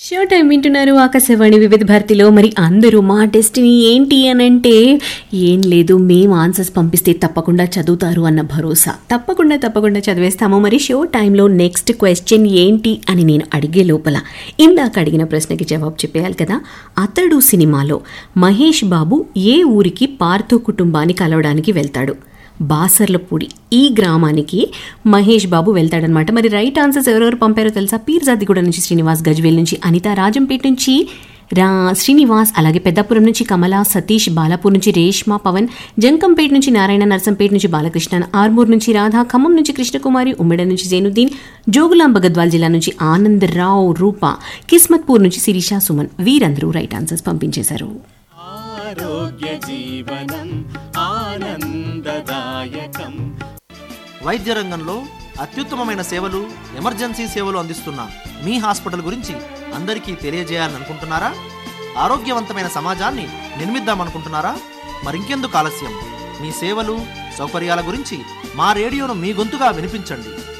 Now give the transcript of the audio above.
show time వింటున్నారు ఆకాశవాణి వివిధ భారతిలో మరి అందరూ మా డెస్టినీ ఏంటి అని అంటే ఏం లేదు మేము ఆన్సర్స్ పంపిస్తే తప్పకుండా చదువుతారు అన్న భరోసా తప్పకుండా తప్పకుండా చదివేస్తాము మరి షో టైంలో నెక్స్ట్ క్వశ్చన్ ఏంటి అని నేను అడిగే లోపల ఇందాక అడిగిన ప్రశ్నకి జవాబు చెప్పేయాలి కదా అతడు సినిమాలో మహేష్ బాబు ఏ ఊరికి పార్థు కుటుంబాన్ని కలవడానికి వెళ్తాడు బాసర్లపూడి ఈ గ్రామానికి మహేష్ బాబు వెళ్తాడనమాట మరి రైట్ ఆన్సర్స్ ఎవరెవరు పంపారో తెలుసా పీర్జాదిగూడ నుంచి శ్రీనివాస్ గజ్వేల్ నుంచి అనిత రాజంపేట నుంచి రా శ్రీనివాస్ అలాగే పెద్దపురం నుంచి కమల సతీష్ బాలాపూర్ నుంచి రేష్మ పవన్ జంకంపేట నుంచి నారాయణ నర్సంపేట నుంచి బాలకృష్ణ ఆర్మూర్ నుంచి రాధా ఖమ్మం నుంచి కృష్ణకుమారి ఉమ్మెడ నుంచి జైనుద్దీన్ జోగులాంబ గద్వాల్ జిల్లా నుంచి ఆనందరావు రూప కిస్మత్పూర్ నుంచి శిరీష సుమన్ వీరందరూ రైట్ ఆన్సర్స్ పంపించేశారు ఆరోగ్య జీవనం ఆనందదాయకం వైద్య రంగంలో అత్యుత్తమమైన సేవలు ఎమర్జెన్సీ సేవలు అందిస్తున్న మీ హాస్పిటల్ గురించి అందరికీ తెలియజేయాలని అనుకుంటున్నారా ఆరోగ్యవంతమైన సమాజాన్ని నిర్మిద్దామనుకుంటున్నారా మరింకెందుకు ఆలస్యం మీ సేవలు సౌకర్యాల గురించి మా రేడియోను మీ గొంతుగా వినిపించండి